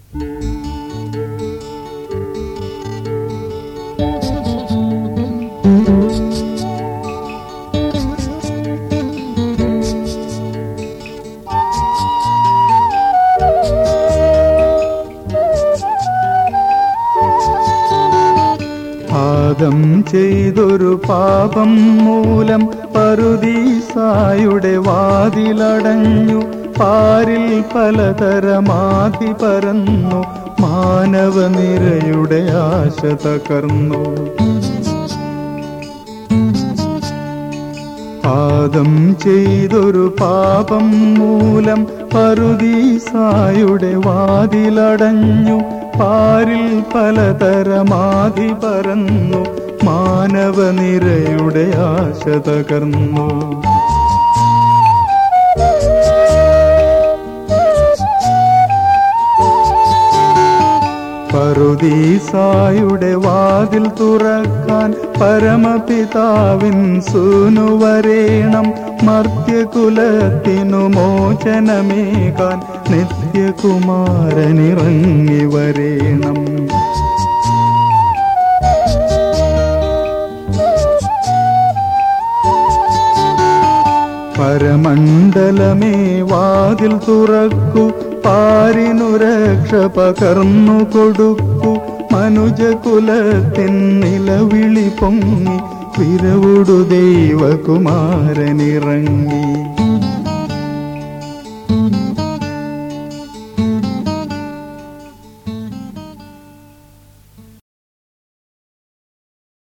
ആദം ചെയ്തൊരു പാപം മൂലം പറുദീസായുടെ വാതിലടഞ്ഞു പാരിൽ പലതരമാധി പരന്നു മാനവനിരയുടെ ആശ തകർന്നു ആദം ചെയ്തൊരു പാപം മൂലം പറുദീസായുടെ വാതിലടഞ്ഞു പാരിൽ പലതരമാധി പരന്നു മാനവനിരയുടെ ആശ തകർന്നു പറുദീസായുടെ വാതിൽ തുറക്കാൻ പരമപിതാവിൻ സൂനു വരേണം മർത്യകുലത്തിനു മോചനമേകാൻ നിത്യകുമാരനിറങ്ങി വരേണം പരമണ്ഡലമേ വാതിൽ തുറക്കു പാരിനു രക്ഷ പകർന്നു കൊടുക്കു മനുജകുലത്തിൻ നിലവിളി പൊങ്ങി വിരവുടു ദൈവകുമാരനിറങ്ങി